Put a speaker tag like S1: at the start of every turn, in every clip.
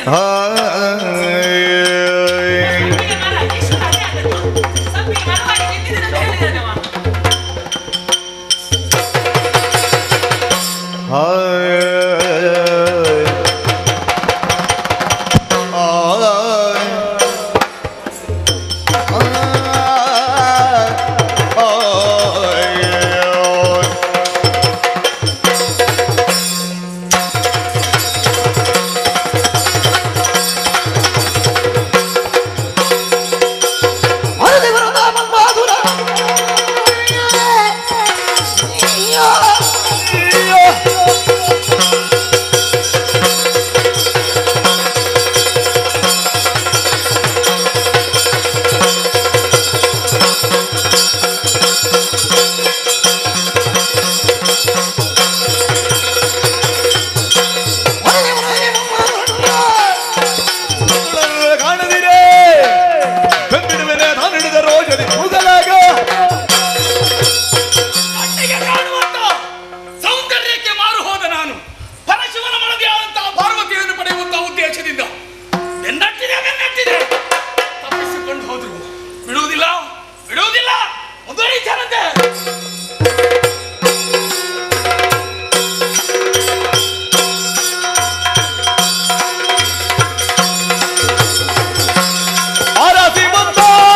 S1: ಸಂಪಿಗೆ ಮರ ಇಷ್ಟು ಅದೇ ಆದದ್ದು. ಸಂಪಿಗೆ ಮರವಾಗಿ ನಿಂತಿದೆ ಅಂತ ಹೇಳಿದ್ದಾನೆ ಅವ.
S2: ಕಾಣದಿರೇ ಬೆಂಬಿಡುವೆನೆ ನಾನು ಹಿಡಿದ ರೋಜದಿ ಕೂದಲಾಗ
S3: ಕಣ್ಣಿಗೆ ಕಾಣುವಂತ ಸೌಂದರ್ಯಕ್ಕೆ ಮಾರು ಹೋದ ನಾನು ಪರಶಿವನ ಮನದಿಯಾದಂತಹ ಪಾರ್ವತಿಯನ್ನು ಪಡೆಯುವಂತಹ ಉದ್ದೇಶದಿಂದ ಬೆನ್ನಟ್ಟಿದೆ ಬೆನ್ನಟ್ಟಿದೆ ತಪ್ಪಿಸಿಕೊಂಡು ಹೋದ್ರು ಬಿಡುವುದಿಲ್ಲ ಬಿಡುವುದಿಲ್ಲ ಮುಂದುವರಿತಾರಂತೆ
S2: ಆರಾಸಿ ಬಂದ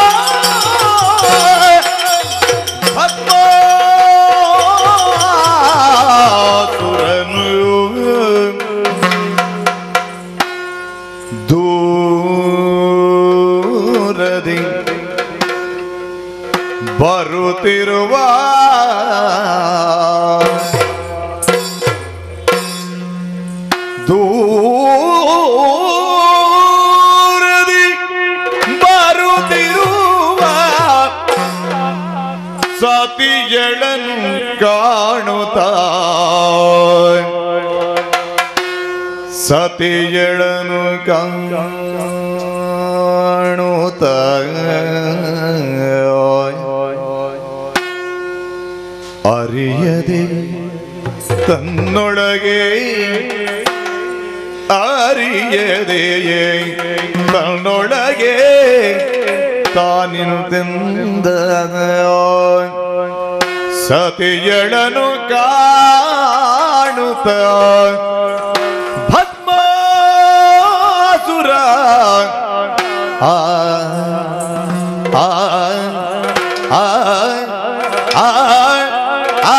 S2: ಭಸ್ಮಾಸುರನು ದೂರದಿ ಬರುತ್ತಿರುವ ದೂರದಿ ಬರುತ್ತಿರುವ ಸತಿಯಳನು ಕಾಣುತ್ತ ಸತಿಯಳನು ಕಾಣುತ್ತ ಅರಿಯದೆ ತನ್ನೊಳಗೆ ಅರಿಯದೆಯೇ ತನ್ನೊಳಗೆ ತಾನಿಂದ ಸತಿಯಳನು ಕಾಣುತ್ತ ಭಸ್ಮಾಸುರ ಆ ಆ ಆ ಆ ಆ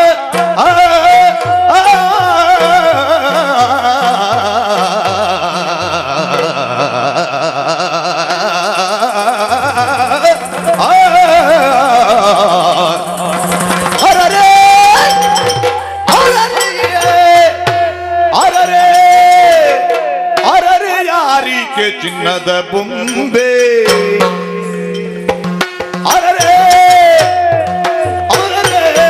S2: ಅರರೆ ಅರರೆ ಅರರೆ ಯಾರಿಕೆ ಚಿನ್ನದ ಬೊಂಬೆ ಅರರೆ ಅರರೆ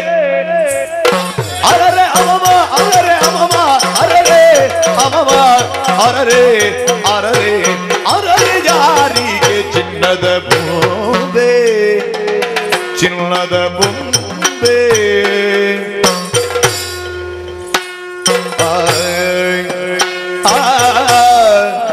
S2: ಅರರೆ ಅಮಮ ಅರರೆ ಅಮಮ ಅರರೆ ಅಮಮ ಅರರೆ ಅರರೆ ಅರರೆ ಯಾರಿಗೆ ಚಿನ್ನದ ಬೊಂಬೆ ಚಿನ್ನದ ಬೊಂಬೆ ಆಯ್, ಆಯ್,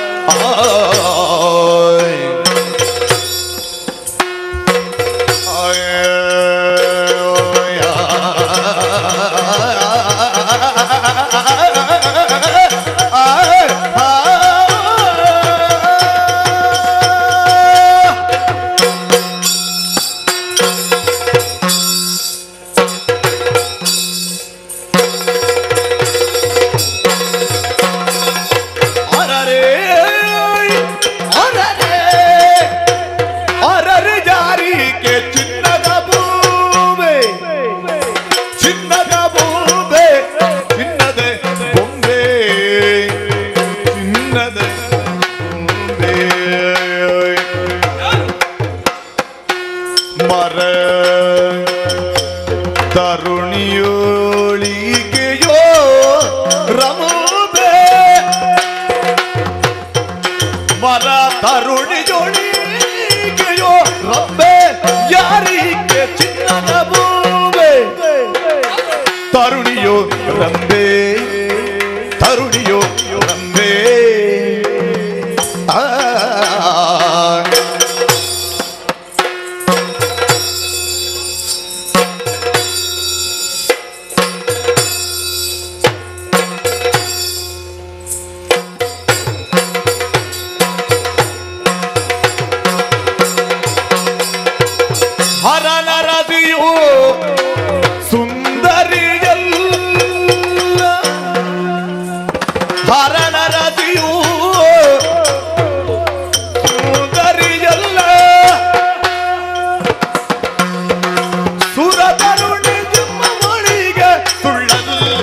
S2: ಅರರೆ ಅರರೆ ಅರರೆ ಜಾರಿಗೆ ಚಿನ್ನದ ಬೂಬೆ ಚಿನ್ನದ ಬೂಬೆ ಚಿನ್ನದ ಬೊಂಬೆ ಚಿನ್ನದ ಬೊಂಬೆ ಮರ ತರುಣಿಯೋಳಿಗೆಯೋ ರಮೂಬೆ ಮರ ತರುಣಿ ಜೋಳಿಗೆಯೋ ರಬ್ಬೆ ಯಾರಿಗೆ ಚಿನ್ನದ ಬೂಬೆ ತರುಣಿಯೋ ರಂಬೆ ತರುಣಿಯೋ ರಂಬೆ ಹರಣರದಿಯೂ ಸುಂದರಿಯಲ್ಲ ಸುರತರುಣಿ ಜಮ್ಮಗಳಿಗೆ ಸುಳ್ಳಲ್ಲ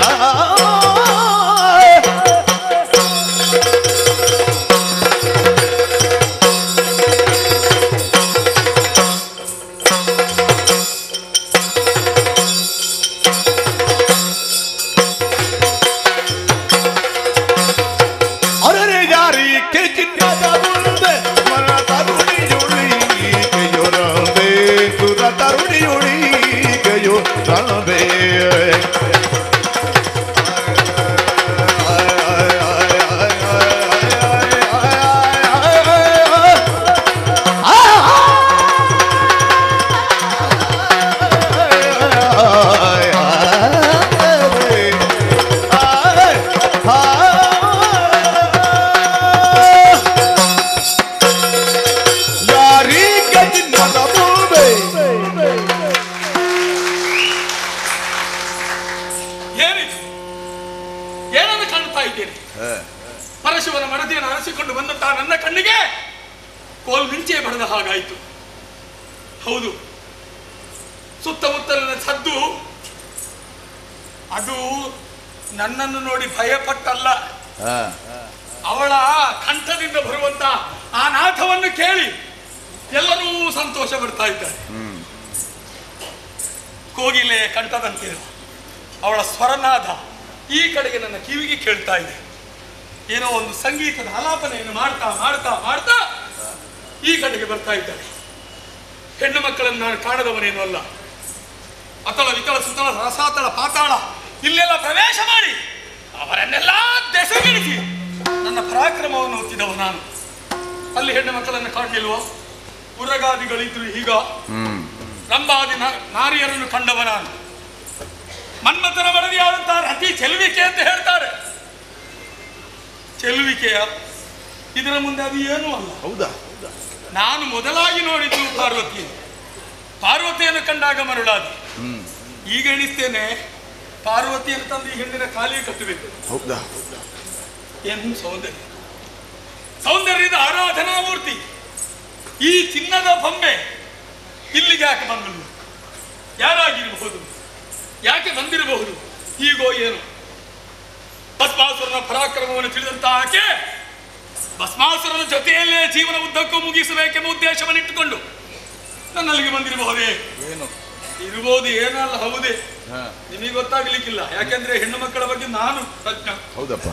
S2: ಅರರೆ ಯಾರಿಗೆ ಚಿನ್ನದ ಮುಂದೆ ಮನ ತರುಣಿಯುಳಿಗೆಯೊರಬೆ ಸುರ ತರುಣಿಯುಳಿಗೆಯೊ ರಬೆ ಯಾರೀಗ ಚಿನ್ನದ ಮುಂದೆ
S3: ಏನಿದು ಏನನ್ನು ಕಾಣ್ತಾ ಇದ್ದೇನೆ ಪರಶುವನ ಮಡದಿಯನ್ನು ಅರಸಿಕೊಂಡು ಬಂದಂತಹ ನನ್ನ ಕಣ್ಣಿಗೆ ಕೋಲ್ ಮಿಂಚೆ ಬಡದ ಹಾಗಾಯಿತು ಹೌದು ಸುತ್ತಮುತ್ತಲಿನ ಸದ್ದು ಅದು ನನ್ನನ್ನು ನೋಡಿ ಭಯಪಟ್ಟಲ್ಲ ಅವಳ ಕಂಠದಿಂದ ಬರುವಂತ ಆ ನಾಥವನ್ನು ಕೇಳಿ ಎಲ್ಲರೂ ಸಂತೋಷ ಪಡ್ತಾ ಇದ್ದಾರೆ ಕೋಗಿಲೆ ಕಂಠದಂತೆ ಅವಳ ಸ್ವರನಾದ ಈ ಕಡೆಗೆ ನನ್ನ ಕಿವಿಗೆ ಕೇಳ್ತಾ ಇದೆ ಏನೋ ಒಂದು ಸಂಗೀತದ ಆಲಾಪನೆಯನ್ನು ಮಾಡ್ತಾ ಮಾಡ್ತಾ ಮಾಡ್ತಾ ಈ ಕಡೆಗೆ ಬರ್ತಾ ಇದ್ದಾಳೆ ಹೆಣ್ಣು ಮಕ್ಕಳನ್ನು ನಾನು ಕಾಣದವನೇನು ಅಲ್ಲ ಅತಳ ವಿತಳ ಸುತಳ ರಸಾತಳ ಪಾತಾಳ ಇಲ್ಲೆಲ್ಲ ಪ್ರವೇಶ ಮಾಡಿ ಅವರನ್ನೆಲ್ಲ ದೆಸಗಿಡಿಸಿ ನನ್ನ ಪರಾಕ್ರಮವನ್ನು ಒತ್ತಿದವ ನಾನು ಅಲ್ಲಿ ಹೆಣ್ಣು ಮಕ್ಕಳನ್ನು ಕಾಣಲಿಲ್ವೋ ಉರಗಾದಿಗಳಿದ್ರು ಈಗ ರಂಭಾದಿ ನಾ- ನಾರಿಯರನ್ನು ಕಂಡವ ನಾನು ಮನ್ಮಥನ ವರದಿಯಾದಂತಹ ರತಿ ಚೆಲುವಿಕೆ ಅಂತ ಹೇಳ್ತಾರೆ ಚೆಲುವಿಕೆಯ ಇದರ ಮುಂದೆ ಅದು ಏನೂ ಅಲ್ಲ
S2: ಹೌದಾ
S3: ನಾನು ಮೊದಲಾಗಿ ನೋಡಿದ್ದು ಪಾರ್ವತಿ ಪಾರ್ವತಿಯನ್ನು ಕಂಡಾಗ ಮರುಳಾದಿ ಈಗ ಎಣಿಸ್ತೇನೆ ಪಾರ್ವತಿಯನ್ನು ತಂದು ಈ ಹೆಣ್ಣಿನ ಕಾಲಿಗೆ ಕಟ್ಟಬೇಕು
S2: ಹೌದಾ
S3: ಏನು ಸೌಂದರ್ಯ ಸೌಂದರ್ಯದ ಆರಾಧನಾ ಮೂರ್ತಿ ಈ ಚಿನ್ನದ ಬೊಂಬೆ ಇಲ್ಲಿಗೆ ಯಾಕೆ ಬಂದಳು ಯಾರಾಗಿರಬಹುದು ಯಾಕೆ ಬಂದಿರಬಹುದು ಹೀಗೋ ಏನು ಭಸ್ಮಾಸುರನ ಪರಾಕ್ರಮವನ್ನು ತಿಳಿದಂತ ಆಕೆ ಭಸ್ಮಾಸುರನ ಜೊತೆಯಲ್ಲೇ ಜೀವನ ಉದ್ದಕ್ಕೂ ಮುಗಿಸಬೇಕೆಂಬ ಉದ್ದೇಶವನ್ನು ಇಟ್ಟುಕೊಂಡು ನನ್ನಲ್ಲಿಗೆ ಬಂದಿರಬಹುದೇ
S2: ಏನು
S3: ಇರಬಹುದು ಏನಲ್ಲ ಹೌದೇ ನಿಮಗೆ ಗೊತ್ತಾಗ್ಲಿಕ್ಕಿಲ್ಲ ಯಾಕೆಂದ್ರೆ ಹೆಣ್ಣು ಮಕ್ಕಳ ಬಗ್ಗೆ ನಾನು ತಜ್ಞ
S2: ಹೌದಪ್ಪ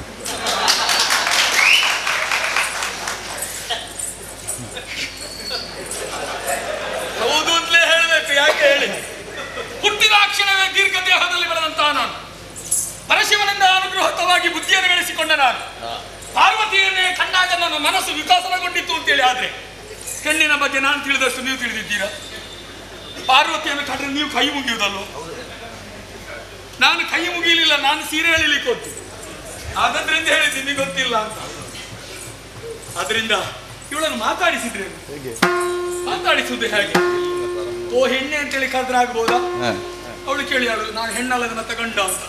S3: ಹೌದು ಅಂತಲೇ ಹೇಳಬೇಕು ಯಾಕೆ ಹೇಳಿ ಹುಟ್ಟಿದ ಕ್ಷಣವೇ ದೀರ್ಘ ದೇಹದಲ್ಲಿ ಬೆಳೆದಂತಹ ನಾನು ಪರಶಿವನಿಂದ ಅನುಗ್ರಹತವಾಗಿ ಬುದ್ಧಿಯನ್ನು ಬೆಳೆಸಿಕೊಂಡ ನಾನು ಪಾರ್ವತಿಯನ್ನೇ ಕಂಡಾಗ ನನ್ನ ಮನಸ್ಸು ವಿಕಾಸನಗೊಂಡಿತ್ತು ಅಂತೇಳಿ ಆದ್ರೆ ಹೆಣ್ಣಿನ ಬಗ್ಗೆ ನಾನು ತಿಳಿದಷ್ಟು ನೀವು ತಿಳಿದಿದ್ದೀರಾ ಪಾರ್ವತಿಯನ್ನು ಕಂಡ್ರೆ ನೀವು ಕೈ ಮುಗಿಯುವುದಲ್ಲೋ ನಾನು ಕೈ ಮುಗಿಯಲಿಲ್ಲ ನಾನು ಸೀರೆ ಎಳಿಲಿಕ್ಕೆ ಹೋಗ್ತೀನಿ ಆದ್ರಿಂದ ಹೇಳಿದ್ದು ನಿಮಗೆ ಗೊತ್ತಿಲ್ಲ ಅಂತ ಅದರಿಂದ ಇವಳನ್ನು ಮಾತಾಡಿಸಿದ್ರೆ
S2: ಹೇಗೆ
S3: ಮಾತಾಡಿಸುವುದು ಹೇಗೆ ಓ ಹೆಣ್ಣೆ ಅಂತೇಳಿ ಕರೆದ್ರೆ ಆಗ್ಬೋದಾ ಅವಳು ಕೇಳಿ ಅವಳು ನಾನು ಹೆಣ್ಣಲ್ಲದ ಮತ್ತೆ ಗಂಡ ಅಂತ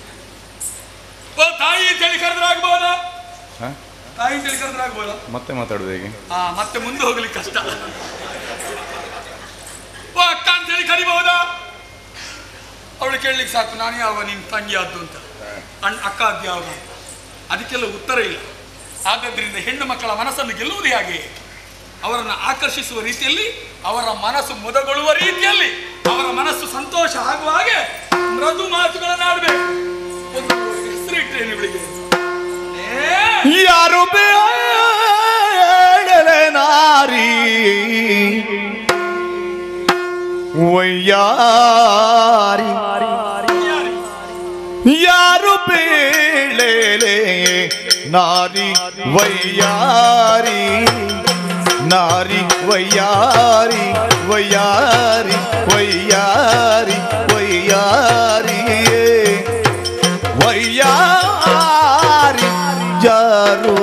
S3: ಓ ತಾಯಿ ಅಂತೇಳಿ ಕರೆದ್ರೆ ಆಗ್ಬೋದಾ
S2: ಹ?
S3: ತಾಯಿ ಅಂತೇಳಿ ಕರೆದ್ರೆ ಆಗ್ಬೋದಾ
S2: ಮತ್ತೆ ಮಾತಾಡೋದು ಹೇಗೆ
S3: ಆ ಮತ್ತೆ ಮುಂದೆ ಹೋಗ್ಲಿಕ್ಕೆ ಕಷ್ಟ ಓ ಅಕ್ಕ ಅಂತೇಳಿ ಕರಿಬಹುದಾ ಅವಳು ಕೇಳಲಿಕ್ಕೆ ಸಾಕು ನಾನು ಯಾವ ನಿನ್ ತಂಗಿ ಆದ್ದು ಅಂತ ಅಣ್ಣ ಅಕ್ಕ ಆದ್ದು ಯಾವ ಅದಕ್ಕೆಲ್ಲ ಉತ್ತರ ಇಲ್ಲ ಹಾಗಾದ್ರಿಂದ ಹೆಣ್ಣು ಮಕ್ಕಳ ಮನಸ್ಸನ್ನು ಗೆಲ್ಲುವುದು ಹೇಗೆ ಅವರನ್ನು ಆಕರ್ಷಿಸುವ ರೀತಿಯಲ್ಲಿ ಅವರ ಮನಸ್ಸು ಮುದಗೊಳ್ಳುವ ರೀತಿಯಲ್ಲಿ ಅವರ ಮನಸ್ಸು ಸಂತೋಷ ಆಗುವ ಹಾಗೆ ಮೃದು ಮಾತುಗಳನ್ನಾಡಬೇಕು ಒಂದು ಹೆಸರಿಟ್ರೇನು ಇವಳಿಗೆ ಏ
S2: ಯಾರು ಬೇಡಲೆ ನಾರಿ ವಯ್ಯಾರಿ ಯಾರು ಬೇಳೆಲೆ ನಾರಿ ವಯ್ಯಾರಿ ನಾರಿ ವಯ್ಯಾರಿ ವಯ್ಯಾರಿ ವಯ್ಯಾರಿ ವಯ್ಯಾರಿ ವಯ್ಯಾರಿ ಯಾರು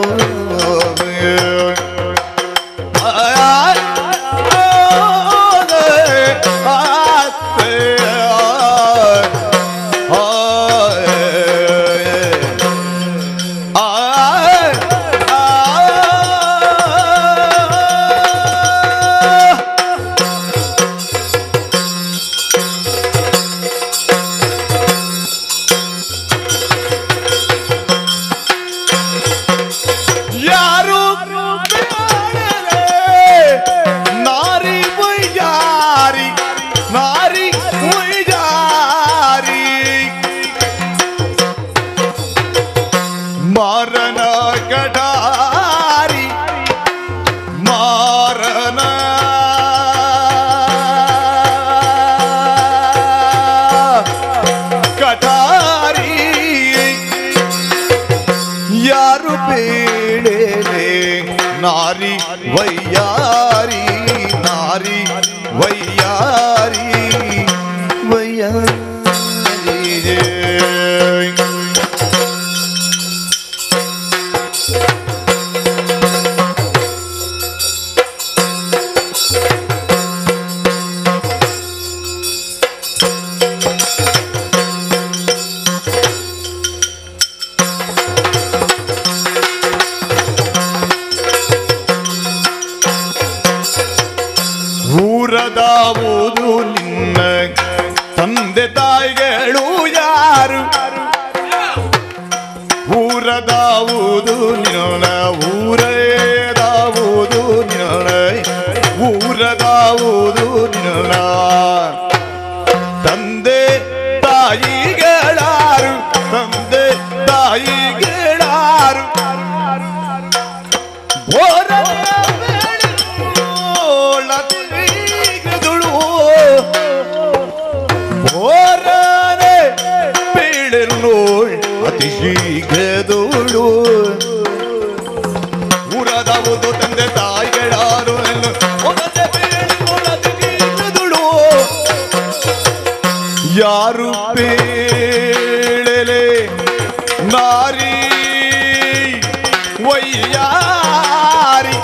S2: ಆ ಯಾರು ಬೇಡರೆ ನಾರಿ ವೈಜಾರಿ ನಾರಿ ವೈಜಾರಿ ಮಾರನ ಕಟಾರಿ ಮಾರನ ಕಟಾರಿ ಯಾರು ಬೇಡೇನೆ ನಾರಿ ವೈಯಾರಿ ನಾರಿ ವೈಯಾರಿ ವೈಯಾರಿ ಊರದಾವುದು ನಿನ್ನ ತಂದೆ ತಾಯಿಗಳು ಯಾರು ಊರದಾವುದು ನಿನ್ನ ಊರೇದಾವುದು ನಿನ್ನ ಊರದಾವುದು ನಿನ್ನ ತಂದೆ ತಾಯಿಗಳಾರು ತಂದೆ ತಾಯಿಗಳಾರು ೋಳದಿರುಳು ಬೋರನೆ ಬೀಳಿರುಳೋಳ್ ಅತಿ ಶೀಘ್ರದೋಳು ಊರದಾವುದು ತಂದೆ ತಾಯಿಗಳಾರು ಒಗದೆ ಬೀಳಿರುಳ್ ಅತಿ ಶೀಘ್ರದೋಳು ಯಾರು ಬೇಳಲೆ ನಾರಿ ವೈಯಾರಿ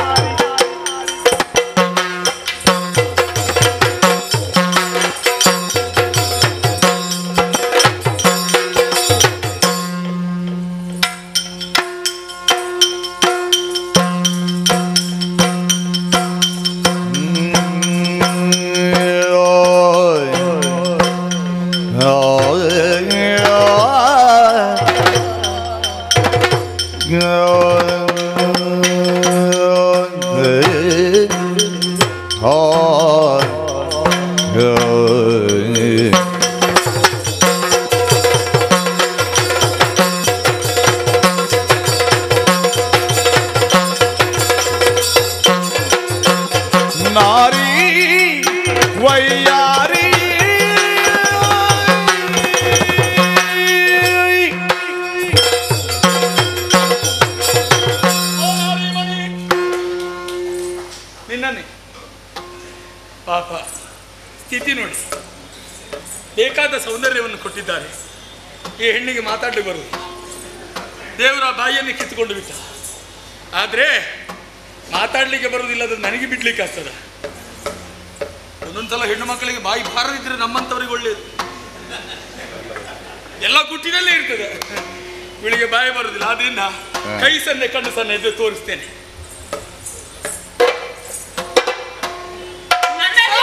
S2: ನಾರಿ ವೈಯಾರಿ
S3: ನಿನ್ನನ್ನೇ ಪಾಪ ಸ್ಥಿತಿ ನೋಡಿ ಬೇಕಾದ ಸೌಂದರ್ಯವನ್ನು ಕೊಟ್ಟಿದ್ದಾರೆ ಈ ಹೆಣ್ಣಿಗೆ ಮಾತಾಡಲಿಕ್ಕೆ ಬರುವುದು ದೇವರ ಬಾಯಿಯನ್ನು ಕಿತ್ತುಕೊಂಡು ಬಿಟ್ಟ ಆದರೆ ಮಾತಾಡಲಿಕ್ಕೆ ಬರುವುದಿಲ್ಲ ಅದು ನನಗೆ ಬಿಡ್ಲಿಕ್ಕೆ ಆಗ್ತದ ಒಂದೊಂದ್ಸಲ ಹೆಣ್ಣು ಮಕ್ಕಳಿಗೆ ಬಾಯಿ ಬಾರದಿದ್ರೆ ನಮ್ಮಂಥವ್ರಿಗೆ ಒಳ್ಳೆಯದು ಎಲ್ಲ ಗುಟ್ಟಿನಲ್ಲೇ ಇರ್ತದೆ ಇವಳಿಗೆ ಬಾಯಿ ಬರುವುದಿಲ್ಲ ಆದ್ರಿಂದ ಕೈ ಸನ್ನೆ ಕಣ್ಣು ಸನ್ನೆ ಇದು ತೋರಿಸ್ತೇನೆ
S1: ನನ್ನಲ್ಲಿ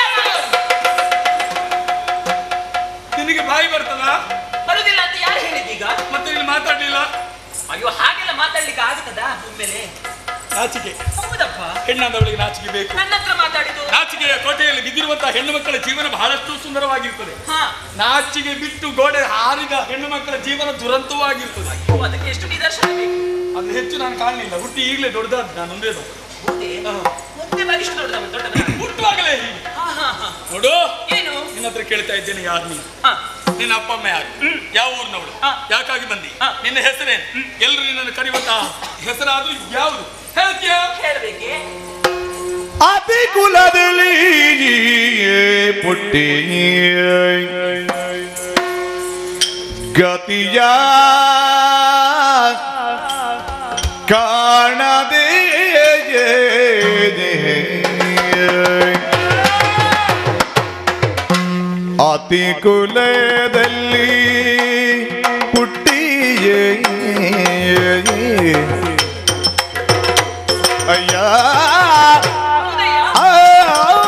S3: ನಿನಗೆ ಬಾಯಿ ಬರ್ತದ
S1: ಬರುದಿಲ್ಲ ಅಂತ ಯಾರು ಹೇಳಿದ್ದೀಗ
S3: ಮತ್ತೆ ನೀನು ಮಾತಾಡ್ಲಿಲ್ಲ
S1: ಅಯ್ಯೋ ಹಾಗೆಲ್ಲ ಮಾತಾಡ್ಲಿಕ್ಕೆ ಆಗ್ತದಾ ಒಮ್ಮೆಲೆ
S3: ನಾಚಿಕೆ
S1: ಹೌದಪ್ಪ
S3: ಹೆಣ್ಣಾದವಳಿಗೆ ನಾಚಿಕೆ ಬೇಕು
S1: ನನ್ನ ಹತ್ರ ಮಾತಾಡಿದ್ದು
S3: ನಾಚಿಕೆಯ ಕೋಟೆಯಲ್ಲಿ ಬಿದ್ದಿರುವಂತಹ ಹೆಣ್ಣು ಮಕ್ಕಳ ಜೀವನ ಬಹಳಷ್ಟು ಸುಂದರವಾಗಿರ್ತದೆ
S1: ಹಾ
S3: ನಾಚಿಕೆ ಬಿಟ್ಟು ಗೋಡೆ ಹಾರಿದ ಹೆಣ್ಣು ಮಕ್ಕಳ ಜೀವನ ದುರಂತವಾಗಿರ್ತದೆ
S1: ಓ, ಅದಕ್ಕೆ ಎಷ್ಟು ನಿದರ್ಶನ ಬೇಕು
S3: ಅದು ಹೆಚ್ಚು ನಾನು ಕಾಣಲಿಲ್ಲ ಹುಟ್ಟಿ ಈಗಲೇ ದೊಡ್ಡದಾದ ನಾನು ಒಂದೇ
S1: ಹೌದೇ ಮುಂದೆ ಬರಿಷ್ಟು ದೊಡ್ಡದ ದೊಡ್ಡದ
S3: ಹುಟ್ಟುವಾಗಲೇ ಹೀಗೆ
S1: ಹಾ ಹಾ ಹಾ
S3: ನೋಡು
S1: ಏನು
S3: ನಿನ್ನ ಹತ್ರ ಕೇಳ್ತಾ ಇದ್ದೇನೆ ಯಾರು ನೀನು
S1: ಹಾ
S3: ನಿನ್ನ ಅಪ್ಪ ಅಮ್ಮ ಯಾರು ಯಾವ ಊರಿನವಳು
S1: ಹಾ.
S3: ಯಾಕಾಗಿ ಬಂದಿ
S1: ಹಾ.
S3: ನಿನ್ನ ಹೆಸರೇನು ಎಲ್ಲರೂ ನಿನ್ನನ್ನು ಕರೆಯುವಂತಹ ಹೆಸರಾದ್ರೂ ಯಾವುದು ಹೇಳ್ತೀಯಾ
S1: ಹೇಳ್ಬೇಕೆ
S2: ಅತಿ ಕುಲದಲ್ಲಿ ಪುಟ್ಟಿ ಗತಿಯ ಕಾಣದೆ ಅತಿ ಕುಲದಲ್ಲಿ ಪುಟ್ಟಿಯೇ ಅಯ್ಯ
S1: ಹೌದಯ್ಯ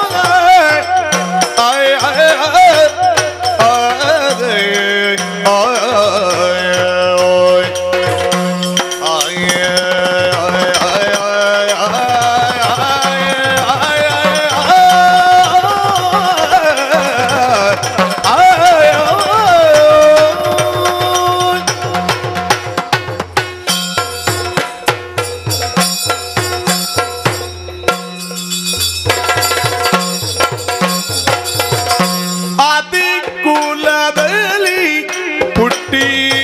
S2: ಆದಿ ಕುಲದಲ್ಲಿ ಹುಟ್ಟಿ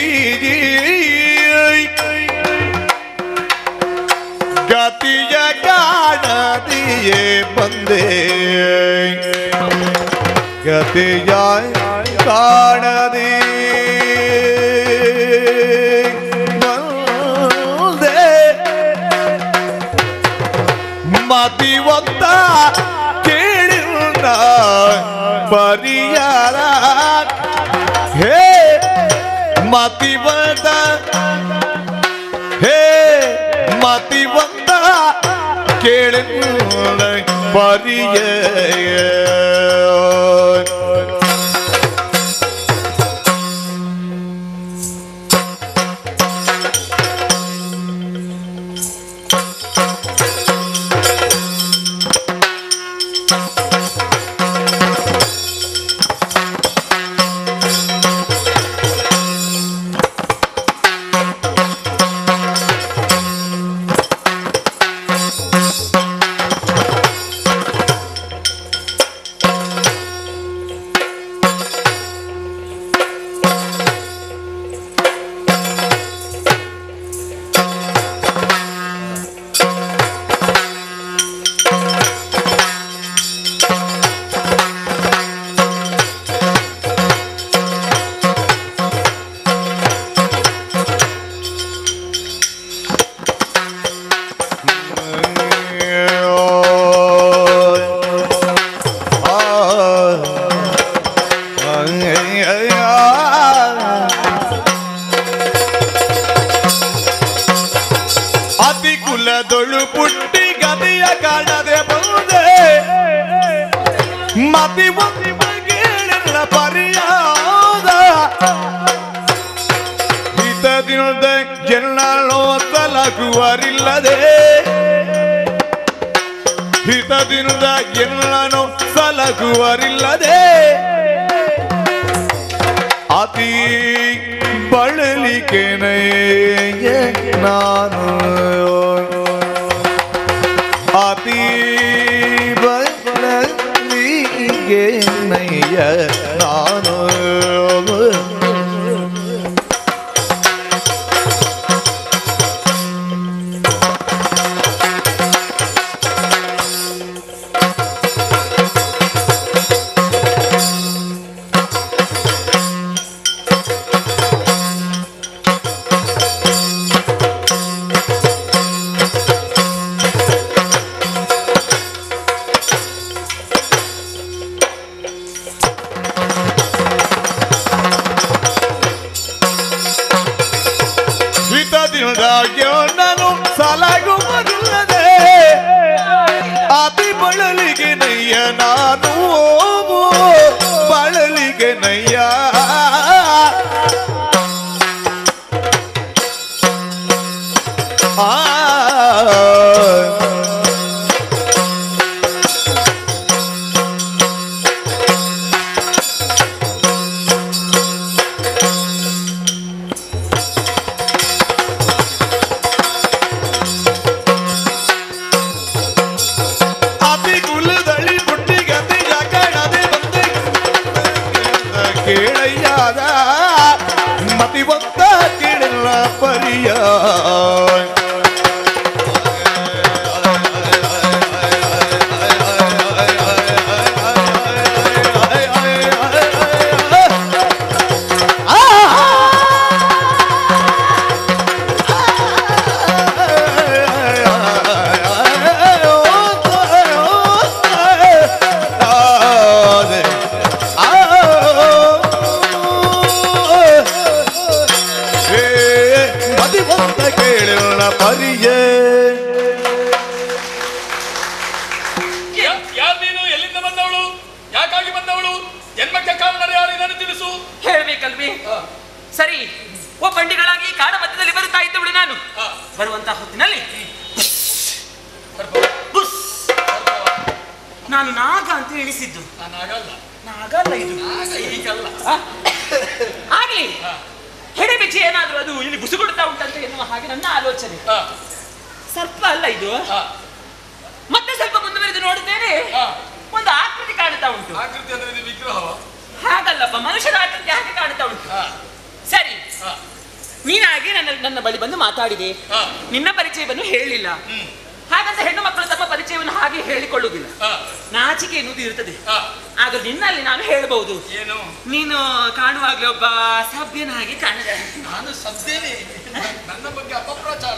S2: ಗತಿಯ ಕಾಣದಿಯೇ ಬಂದೆ ಗತಿಯ ಕಾಣದಿ ಬಂದೆ ಮತಿ ಒತ್ತ ಕೇಳಿಲ್ಲ ಪರಿಯಾರ ಹೇ ಮತಿ ಬಂದ ಹೇ ಮತಿ ಬಂದ ಕೇಳಿಲ್ಲ ಪರಿಯ ಅತಿ ಕುಲದೊಳು ಪುಟ್ಟಿ ಗದಿಯ ಕಾಣದೆ ಬಂದೆ ಮತಿ ಮತಿ ಬಗೆಲ್ಲ ಪರಿಯಾದ ಹಿತದಿಂದ ಜನನೋ ತಲಗುವರಿಲ್ಲದೆ ಹಿತದಿಂದ ಎಲ್ಲನೋ ಸಲಗುವರಿಲ್ಲದೆ ಅತಿ ಬಳಲಿಕೆ ನಾನು ಅತಿ ಬಳಲಿಗೆ ನಯ್ಯ ನಾನು ಹಿತದಿಂದ ನಾನು ಸಲಗುವುದಿಲ್ಲದೆ ಅತಿ ಬಳಲಿಗೆ ನಯ್ಯ ನಾನು ಬಳಲಿಗೆ ನಯ್ಯ ಆ ಅತಿ ಕುಲದಳಿ ಪುಟ್ಟಿ ಗತಿಯ ಕಾಣದೆ ಬಂದೆ ಕೇಳಯ್ಯಾದ ಮತಿ ಬಂದ ಕೇಳಿಲ್ಲ ಪರಿಯ ಹರಿಯೇ
S3: ಯಾ- ಯಾರ್ ನೀನು ಎಲ್ಲಿಂದ ಬಂದವಳು ಯಾಕಾಗಿ ಬಂದವಳು ಜನ್ಮಕ್ಕೆ ಕಾರಣ ಯಾರು ಇದನ್ನು ತಿಳಿಸು
S1: ಹೇಳ್ಬೇಕಲ್ವಿ ಸರಿ ಓ ಬಂಡಿಗಳಾಗಿ ಕಾಡ ಮಧ್ಯದಲ್ಲಿ ಬರುತ್ತಾ ಇದ್ದವಳು ನಾನು
S3: ಆ,
S1: ಬರುವಂತ ಹೊತ್ತಿನಲ್ಲಿ
S3: ಸ್ವಲ್ಪ
S1: ಬುಸ್
S3: ಸ್ವಲ್ಪ
S1: ನಾನು ನಾಗ ಅಂತ ಎಣಿಸಿದ್ದು
S3: ನಾನು ಆಗಲ್ಲ
S1: ನಾಗಲ್ಲ ಇದು
S3: ಆಗ ಹೀಗಲ್ಲ
S1: ಆ? ಆಗ್ಲಿ
S3: ಆ,
S1: ಹೆಡೆಬಿಚ್ಚಿ ಏನಾದ್ರೂ ಅದು ಇಲ್ಲಿ ಬುಸುಗುಡ್ತಾ ಉಂಟಂತ ಎನ್ನುವ ಹಾಗೆ ನನ್ನ ಆಲೋಚನೆ
S3: ಆ,
S1: ಸರ್ಪ ಅಲ್ಲ ಇದು
S3: ಆ,
S1: ಮತ್ತೆ ಸ್ವಲ್ಪ ಮುಂದುವರೆದು ನೋಡಿದ್ದೇನೆ
S3: ಆ.
S1: ಒಂದು ಆಕೃತಿ ಕಾಣ್ತಾ ಉಂಟು
S3: ಆಕೃತಿ ಅಂದ್ರೆ ಇದು ವಿಗ್ರಹವ
S1: ಹಾಗಲ್ಲಪ್ಪ ಮನುಷ್ಯರ ಆಕೃತಿ ಹಾಗೆ ಕಾಣ್ತಾ ಉಂಟು
S3: ಆ,
S1: ಸರಿ
S3: ಆ,
S1: ನೀನಾಗಿ ನನ್ನ ನನ್ನ ಬಳಿ ಬಂದು ಮಾತಾಡಿದೆ
S3: ಆ,
S1: ನಿನ್ನ ಪರಿಚಯವನ್ನು ಹೇಳಿಲ್ಲ
S3: ಹ್ಮ್,
S1: ಹಾಗಂತ ಹೆಣ್ಣು ಮಕ್ಕಳು ತಮ್ಮ ಪರಿಚಯವನ್ನು ಹಾಗೆ ಹೇಳಿಕೊಳ್ಳುವುದಿಲ್ಲ
S3: ಆ,
S1: ನಾಚಿಕೆ ಎನ್ನುವುದು ಇರ್ತದೆ
S3: ಆ.
S1: ಆಗ ನಿನ್ನಲ್ಲಿ ನಾನು ಹೇಳಬಹುದು
S3: ಏನು
S1: ನೀನು ಕಾಣುವಾಗ್ಲೇ ಒಬ್ಬ ಸಭ್ಯನಾಗಿ ಕಾಣಿದೆ
S3: ನಾನು ಸದ್ದೇನೆ ನನ್ನ ಬಗ್ಗೆ ಅಪಪ್ರಚಾರ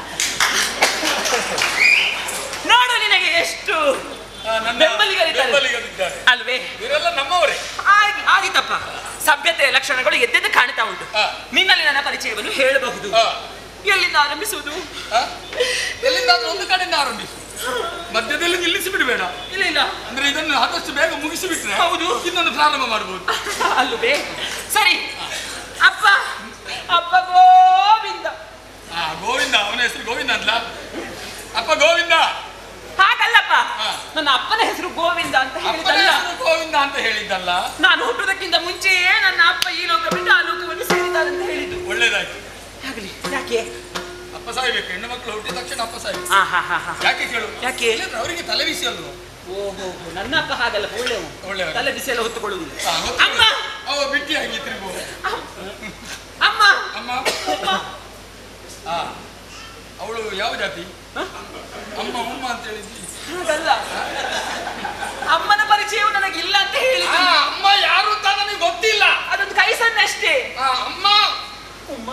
S1: ನೋಡು ನಿನಗೆ ಎಷ್ಟು
S3: ಆ, ನನ್ನ
S1: ಬೆಂಬಲಿಗರಿದ್ದಾರೆ.
S3: ಬೆಂಬಲಿಗರಿದ್ದಾರೆ
S1: ಅಲ್ವೇ
S3: ಇವರೆಲ್ಲ ನಮ್ಮವರೇ
S1: ಆಗಿ ಆಗಿತಪ್ಪ ಸಭ್ಯತೆಯ ಲಕ್ಷಣಗಳು ಎದ್ದೆದ್ದು ಕಾಣ್ತಾ ಉಂಟು
S3: ಆ.
S1: ನಿನ್ನಲ್ಲಿ ನನ್ನ ಪರಿಚಯವನ್ನು ಹೇಳಬಹುದು
S3: ಆ,
S1: ಎಲ್ಲಿಂದ ಆರಂಭಿಸುವುದು
S3: ಆ? ಎಲ್ಲಿಂದಾದ್ರೂ ಒಂದು ಕಡೆಯಿಂದ ಆರಂಭಿಸು ಮಧ್ಯದಲ್ಲಿ ನಿಲ್ಲಿಸಿ ಬಿಡಬೇಡ
S1: ಇಲ್ಲ ಇಲ್ಲ
S3: ಅಂದ್ರೆ ಇದನ್ನು ಆದಷ್ಟು ಬೇಗ ಮುಗಿಸಿ ಬಿಟ್ರೆ
S1: ಹೌದು.
S3: ಇನ್ನೊಂದು ಪ್ರಾರಂಭ ಮಾಡಬಹುದು
S1: ಅಲ್ಲವೇ ಸರಿ ಅಪ್ಪ ಅಪ್ಪ ಗೋವಿಂದ
S3: ಆ ಗೋವಿಂದ ಅವನ ಹೆಸರು ಗೋವಿಂದ ಅಲ್ಲ ಅಪ್ಪ ಗೋವಿಂದ
S1: ಹಾಗಲ್ಲಪ್ಪ
S3: ಹಾ.
S1: ನನ್ನ ಅಪ್ಪನ ಹೆಸರು ಗೋವಿಂದ ಅಂತ
S3: ಅಪ್ಪನ
S1: ಹೇಳಿದಲ್ಲ
S3: ಹೆಸರು ಗೋವಿಂದ ಅಂತ ಹೇಳಿದ್ದಲ್ಲ
S1: ನಾನು ಹುಟ್ಟುವುದಕ್ಕಿಂತ ಮುಂಚೆಯೇ ನನ್ನ ಅಪ್ಪ ಈ ಲೋಕ ಬಿಟ್ಟು ಆ ಲೋಕವನ್ನು ಸೇರಿದ್ದಾರೆ ಅಂತ ಹೇಳಿದ್ದು
S3: ಒಳ್ಳೇದಾಯ್ತು
S1: ಆಗ್ಲಿ ಯಾಕೆ
S3: ಅಪ್ಪ ಸಾಯ್ಬೇಕು ಹೆಣ್ಣು ಮಕ್ಕಳು ಹುಟ್ಟಿದ ತಕ್ಷಣ ಅಪ್ಪ ಸಾಯ್ಬೇಕು
S1: ಹಾ ಹಾ ಹಾ ಹಾ
S3: ಯಾಕೆ ಕೇಳು
S1: ಯಾಕೆ?
S3: ಇಲ್ಲಂದ್ರೆ ಅವರಿಗೆ ತಲೆ ಬಿಸಿ ಅಲ್ವೋ
S1: ಓಹೋ ನನ್ನ ಅಪ್ಪ ಹಾಗಲ್ಲ ಒಳ್ಳೆಯವ
S3: ಒಳ್ಳೆಯವ.
S1: ತಲೆ ಬಿಸಿ ಎಲ್ಲ ಹೊತ್ತುಕೊಳ್ಳುವುದಿಲ್ಲ
S3: ಆ, ಹೊತ್ತು
S1: ಅಮ್ಮ
S3: ಅವ ಬಿಟ್ಟಿಯಾಗಿ ತಿರುಗು
S1: ಅಮ್ಮ
S3: ಅಮ್ಮ
S1: ಅಮ್ಮ
S3: ಆ ಅವಳು ಯಾವ ಜಾತಿ
S1: ಹ?
S3: ಅಮ್ಮ ಅಮ್ಮ ಅಂತ ಹೇಳಿದ್ದಿ
S1: ಹಾಗಲ್ಲ ಅಮ್ಮನ ಪರಿಚಯವು ನನಗಿಲ್ಲ ಅಂತ ಹೇಳಿ
S3: ಆ ಅಮ್ಮ ಯಾರು ಅಂತ ನನಗೆ ಗೊತ್ತಿಲ್ಲ
S1: ಅದೊಂದು ಕೈ ಸಣ್ಣ ಅಷ್ಟೇ
S3: ಆ ಅಮ್ಮ
S1: ಅಮ್ಮ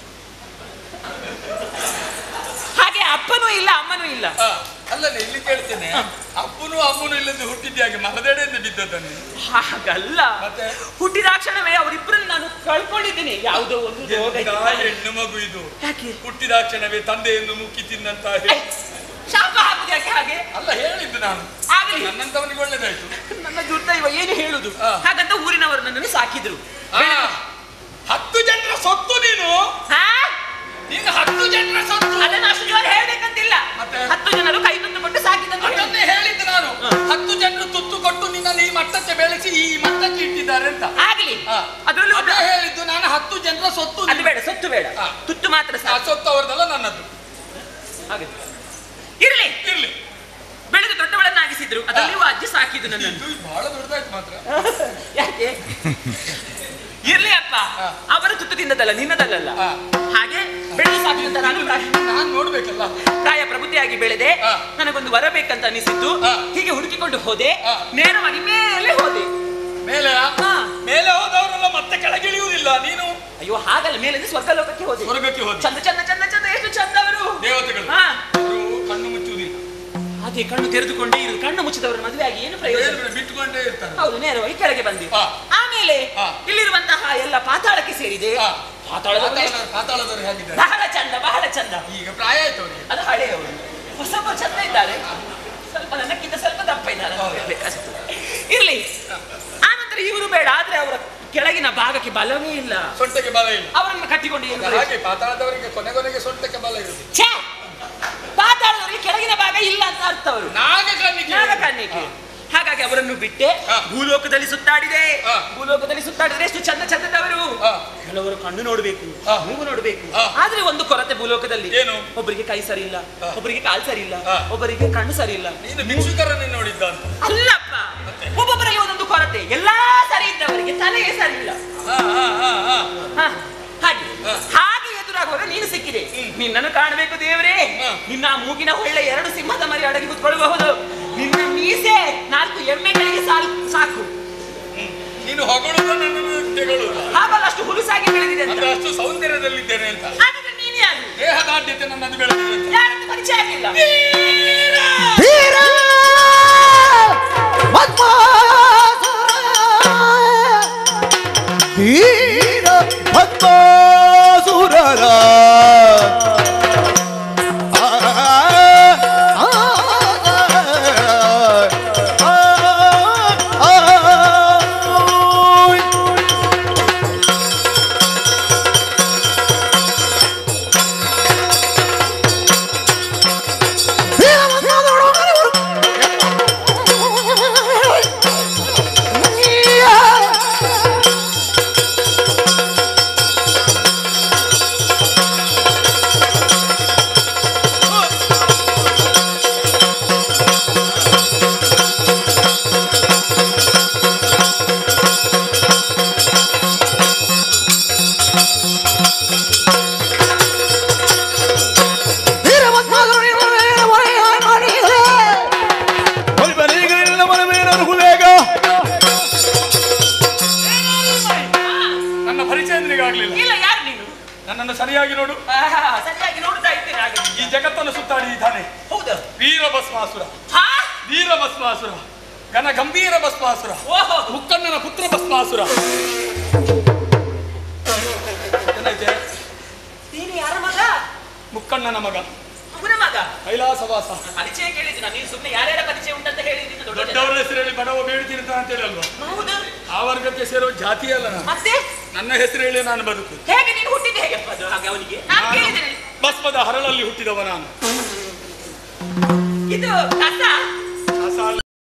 S1: ಹಾಗೆ ಅಪ್ಪನೂ ಇಲ್ಲ ಅಮ್ಮನೂ ಇಲ್ಲ
S3: ಆ, ಅಲ್ಲದೆ ಇಲ್ಲಿ ಕೇಳ್ತೇನೆ ಅಪ್ಪನು ಅಮ್ಮನು ಇಲ್ಲದೆ ಹುಟ್ಟಿದ್ಯಾಗೆ ಮರದೆಡೆಯಿಂದ ಬಿದ್ದದ್ದಾನೆ
S1: ಹಾಗಲ್ಲ
S3: ಮತ್ತೆ?
S1: ಹುಟ್ಟಿದಾಕ್ಷಣವೇ ಅವರಿಬ್ಬರನ್ನು ನಾನು ಕಳ್ಕೊಂಡಿದ್ದೀನಿ ಯಾವುದೋ ಒಂದು ರೋಗ
S3: ಎಂಥ
S1: ಇದೆ.
S3: ಹೆಣ್ಣು ಮಗು ಇದು
S1: ಯಾಕೆ
S3: ಹುಟ್ಟಿದಾಕ್ಷಣವೇ ತಂದೆಯನ್ನು ಮುಕ್ಕಿ ತಿಂದಂತ
S1: ಐ, ಶಾಪ ಹಾಕುದು ಯಾಕೆ ಹಾಗೆ
S3: ಅಲ್ಲ ಹೇಳಿದ್ದು ನಾನು
S1: ಆಗಲಿ
S3: ನನ್ನಂತವನಿಗೆ ಒಳ್ಳೇದಾಯ್ತು
S1: ನನ್ನ ದುರ್ದೈವ ಏನು ಹೇಳುದು
S3: ಆ.
S1: ಹಾಗಂತ ಊರಿನವರು ನನ್ನನ್ನು ಸಾಕಿದ್ರು
S3: ಆ, ಹತ್ತು ಜನರ ಸೊತ್ತು ನೀನು
S1: ಹಾ?
S3: ನೀನು ಹತ್ತು ಜನರ ಸೊತ್ತು
S1: ಅದನ್ನ ಅಷ್ಟು ಜೋರ ಹೇಳ್ಬೇಕಂತಿಲ್ಲ
S3: ಮತ್ತೆ?
S1: ಹತ್ತು ಜನರು ಕೈ ತುತ್ತು ಕೊಟ್ಟು ಸಾಕಿದಂತ ಹೇಳಿ.
S3: ಅದನ್ನೇ ಹೇಳಿದ್ದು ನಾನು
S1: ಹ.
S3: ಹತ್ತು ಜನರು ತುತ್ತು ಕೊಟ್ಟು ನಿನ್ನನ್ನು ಈ ಮಟ್ಟಕ್ಕೆ ಬೆಳೆಸಿ ಈ ಮಟ್ಟಕ್ಕೆ ಇಟ್ಟಿದ್ದಾರೆ ಅಂತ
S1: ಆಗ್ಲಿ
S3: ಆ,
S1: ಅದರಲ್ಲೂ
S3: ಅದೇ ಹೇಳಿದ್ದು ನಾನು ಹತ್ತು ಜನರ ಸೊತ್ತು
S1: ಅದು
S3: ನೀನು.
S1: ಬೇಡ ಸೊತ್ತು ಬೇಡ
S3: ಆ.
S1: ತುತ್ತು ಮಾತ್ರ
S3: ಆ
S1: ಸಾಕು
S3: ಸೊತ್ತು ಅವರದಲ್ಲ ನನ್ನದು
S1: ಹಾಗೆ ಇರ್ಲಿ
S3: ಇರ್ಲಿ
S1: ಬೆಳೆದು ದೊಡ್ಡವಳನ್ನಾಗಿಸಿದ್ರು ಅದರಲ್ಲಿಯೂ ಅಜ್ಜಿ ಸಾಕಿದ್ದು ನನ್ನನ್ನು
S3: ಇದು ಬಹಳ ದೊಡ್ಡದಾಯ್ತು ಮಾತ್ರ
S1: ಯಾಕೆ ಇರ್ಲಿ ಅಪ್ಪ
S3: ಆ.
S1: ಅವರ ತುತ್ತು ತಿಂದದಲ್ಲ ನಿನ್ನದಲ್ಲ
S3: ಆ.
S1: ಹಾಗೆ ಬೆಳೆದು ಸಾಕಿದಂತ ನಾನು ಪ್ರಾಯ
S3: ನಾನು ನೋಡ್ಬೇಕಲ್ಲ
S1: ಪ್ರಾಯ ಪ್ರಬುದ್ಧಿಯಾಗಿ ಬೆಳೆದೆ
S3: ಆ.
S1: ನನಗೊಂದು ವರ ಬೇಕಂತ ಅನಿಸಿದ್ದು
S3: ಆ.
S1: ಹೀಗೆ ಹುಡುಕಿಕೊಂಡು ಹೋದೆ
S3: ಆ.
S1: ನೇರವಾಗಿ ಮೇಲೆ ಹೋದೆ
S3: ಮೇಲೆ
S1: ಹಾ.
S3: ಮೇಲೆ ಹೋದವರೆಲ್ಲ ಮತ್ತೆ ಕೆಳಗಿಳಿಯುವುದಿಲ್ಲ ನೀನು
S1: ಅಯ್ಯೋ ಹಾಗಲ್ಲ ಮೇಲೆ ಸ್ವರ್ಗ ಲೋಕಕ್ಕೆ ಹೋದೆ
S3: ಸ್ವರ್ಗಕ್ಕೆ ಹೋದ
S1: ಚಂದ ಚಂದ ಚಂದ ಚಂದ ಎಷ್ಟು ಚಂದ ಅವರು
S3: ದೇವತೆಗಳು
S1: ಹಾ.
S3: ಅವರು ಕಣ್ಣು ಮುಚ್ಚುವುದಿಲ್ಲ
S1: ಅದೇ ಕಣ್ಣು ತೆರೆದುಕೊಂಡೇ ಇರು ಕಣ್ಣು ಮುಚ್ಚಿದವರ ಮದುವೆ ಆಗಿ ಏನು ಪ್ರಯೋಜನ
S3: ಬೇರೆ ಬಿಟ್ಟುಕೊಂಡೇ ಇರ್ತಾರೆ
S1: ಹೌದು ನೇರವಾಗಿ ಕೆಳಗೆ ಬಂದೆ
S3: ಆ.
S1: ಆಮೇಲೆ
S3: ಆ.
S1: ಇಲ್ಲಿರುವಂತಹ ಎಲ್ಲ ಪಾತಾಳಕ್ಕೆ ಸೇರಿದೆ
S3: ಆ.
S1: ಪಾತಾಳದಲ್ಲಿ ಎಷ್ಟು-
S3: ಪಾತಾಳದವರು- ಪಾತಾಳದವರು ಹೇಗಿದ್ದಾರೆ
S1: ಬಹಳ ಚಂದ ಬಹಳ ಚಂದ
S3: ಈಗ ಪ್ರಾಯ ಆಯ್ತು ಅವರಿಗೆ
S1: ಅದು ಹಳೆಯವರು ಹೊಸಬ ಚಂದ ಇದ್ದಾರೆ ಸ್ವಲ್ಪ ನನಕ್ಕಿಂತ ಸ್ವಲ್ಪ ದಪ್ಪ ಇದ್ದಾರೆ ಅಂತ
S3: ಹೌದು.
S1: ಹೇಳ್ಬೇಕಷ್ಟೆ. ಇರ್ಲಿ ಆನಂತರ ಇವರು ಬೇಡ ಆದ್ರೆ ಅವರ ಕೆಳಗಿನ ಭಾಗಕ್ಕೆ ಬಲವೇ ಇಲ್ಲ
S3: ಸೊಂಟಕ್ಕೆ ಬಲ ಇಲ್ಲ
S1: ಅವರನ್ನು ಕಟ್ಟಿಕೊಂಡು ಏನು ಪ್ರಯೋಜನ?
S3: ಹಾಗೆ ಪಾತಾಳದವರಿಗೆ ಕೊನೆ ಕೊನೆಗೆ ಸೊಂಟಕ್ಕೆ ಬಲ ಇರುವುದು
S1: ಛೇ! ಪಾತಾಳದವರಿಗೆ ಕೆಳಗಿನ ಭಾಗ ಇಲ್ಲ ಅಂತ ಅರ್ಥ ಅವರು
S3: ನಾಗ ಕಣ್ಣಿಗೆ
S1: ನಾಗಕನ್ನಿಕೆ ಹಾಗಾಗಿ ಅವರನ್ನು ಬಿಟ್ಟೆ
S3: ಹಾ.
S1: ಭೂಲೋಕದಲ್ಲಿ ಸುತ್ತಾಡಿದೆ
S3: ಹಾ.
S1: ಭೂಲೋಕದಲ್ಲಿ ಸುತ್ತಾಡಿದ್ರೆ ಎಷ್ಟು ಚಂದ ಚಂದದವರು
S3: ಹಾ.
S1: ಕೆಲವರು ಕಣ್ಣು ನೋಡಬೇಕು
S3: ಹಾ.
S1: ಮೂಗು ನೋಡಬೇಕು
S3: ಹಾ.
S1: ಆದ್ರೆ ಒಂದು ಕೊರತೆ ಭೂಲೋಕದಲ್ಲಿ
S3: ಏನು?
S1: ಒಬ್ಬರಿಗೆ ಕೈ ಸರಿ ಇಲ್ಲ
S3: ಹಾ.
S1: ಒಬ್ಬರಿಗೆ ಕಾಲ್ ಸರಿ ಇಲ್ಲ
S3: ಹಾ.
S1: ಒಬ್ಬರಿಗೆ ಕಣ್ಣು ಸರಿ ಇಲ್ಲ
S3: ನೀನು ಭಿಕ್ಷುಕರನ್ನೇ ನೋಡಿದ್ದ ಅಂತ
S1: ಅಲ್ಲಪ್ಪ
S3: ಮತ್ತೆ?
S1: ಒಬ್ಬೊಬ್ಬರಿಗೆ ಒಂದೊಂದು ಕೊರತೆ ಎಲ್ಲಾ ಸರಿ ಇದ್ದವರಿಗೆ ತಲೆಯೇ ಸರಿ ಇಲ್ಲ
S3: ಹಾ, ಹಾ, ಹಾ, ಹಾ.
S1: ಹಾ, ಹಾಗೆ
S3: ಹಾ.
S1: ಹಾಗೆ ಎದುರಾಗುವಾಗ ನೀನು ಸಿಕ್ಕಿದೆ ನಿನ್ನನ್ನು ಕಾಣಬೇಕು ದೇವರೇ
S3: ಹಾ.
S1: ನಿನ್ನ ಮೂಗಿನ ಒಳ್ಳೆ ಎರಡು ಸಿಂಹದ ಮರಿ ಅಡಗಿ ಕುತ್ಕೊಳ್ಬಹುದು ನಿನ್ನ ಮೀಸೆ ನಾಲ್ಕು ಎಮ್ಮೆಗಳಿಗೆ ಸಾಲ್ ಸಾಕು
S3: ನೀನು ಹೊಗಳುದ ನನ್ನನ್ನು ತೆಗಳುದ
S1: ಹಾಗಲ್ಲ ಅಷ್ಟು ಹುಲುಸಾಗಿ ಬೆಳೆದಿದೆ ಅಂತ
S3: ಅಂದ್ರೆ ಅಷ್ಟು ಸೌಂದರ್ಯದಲ್ಲಿದ್ದೇನೆ ಅಂತ
S1: ಹಾಗಾದ್ರೆ ನೀನು ಯಾರು
S3: ದೇಹದಾಢ್ಯತೆ ನನ್ನದು ಬೆಳೆದಿದೆ ಅಂತ
S1: ಯಾರಂತ ಪರಿಚಯ ಆಗಿಲ್ಲ
S4: ಧೀರ ಭಸ್ಮಾಸುರ ಧೀರ ಭಸ್ಮಾಸುರರ
S3: ಸರಿಯಾಗಿ ನೋಡು
S1: ಆಹಾ, ಸರಿಯಾಗಿ ನೋಡ್ತಾ ಇದ್ದೇನೆ ಹಾಗೆ
S3: ಈ ಜಗತ್ತನ್ನು ಸುತ್ತಾಡಿ ಇದ್ದಾನೆ
S1: ಹೌದು
S3: ವೀರ ಭಸ್ಮಾಸುರ
S1: ಹಾ
S3: ವೀರ ಭಸ್ಮಾಸುರ ಘನ ಗಂಭೀರ ಭಸ್ಮಾಸುರ
S1: ಓಹೋ
S3: ಮುಕ್ಕಣ್ಣನ ಪುತ್ರ ಭಸ್ಮಾಸುರ ಏನೈತೆ
S1: ನೀನು ಯಾರ ಮಗ
S3: ಮುಕ್ಕಣ್ಣನ ಮಗ
S1: ಅವನ ಮಗ
S3: ಕೈಲಾಸವಾಸ
S1: ಪರಿಚಯ ಕೇಳಿದ್ದೀನಿ ನೀನು ಸುಮ್ಮನೆ ಯಾರ್ಯಾರ ಪರಿಚಯ ಉಂಟಂತ ಹೇಳಿದ್ದೀನಿ ದೊಡ್ಡ ಜನ.
S3: ದೊಡ್ಡವರ ಹೆಸರು ಹೇಳಿ ಬಡವ ಬೇಡ್ತೀನಿ ಅಂತ ಹೇಳಲ್ವಾ
S1: ಹೌದು
S3: ಆ ವರ್ಗಕ್ಕೆ ಸೇರೋ ಜಾತಿ ಅಲ್ಲ ನಾನು
S1: ಮತ್ತೆ
S3: ನನ್ನ ಹೆಸರು ಹೇಳಿ ನಾನು ಬದುಕು
S1: ಹೇಗೆ ನೀನು ಹುಟ್ಟಿದ್ದೆ ಹೇಗಪ್ಪ ಅದು ಹಾಗೆ ಅವನಿಗೆ ನಾನು
S3: ನಾನು
S1: ಕೇಳಿದ್ದೇನೆ
S3: ಭಸ್ಮದ ಹರಳಲ್ಲಿ ಹುಟ್ಟಿದವ ನಾನು
S1: ಇದು ಕಸ
S3: ಕಸ ಅಲ್ಲ.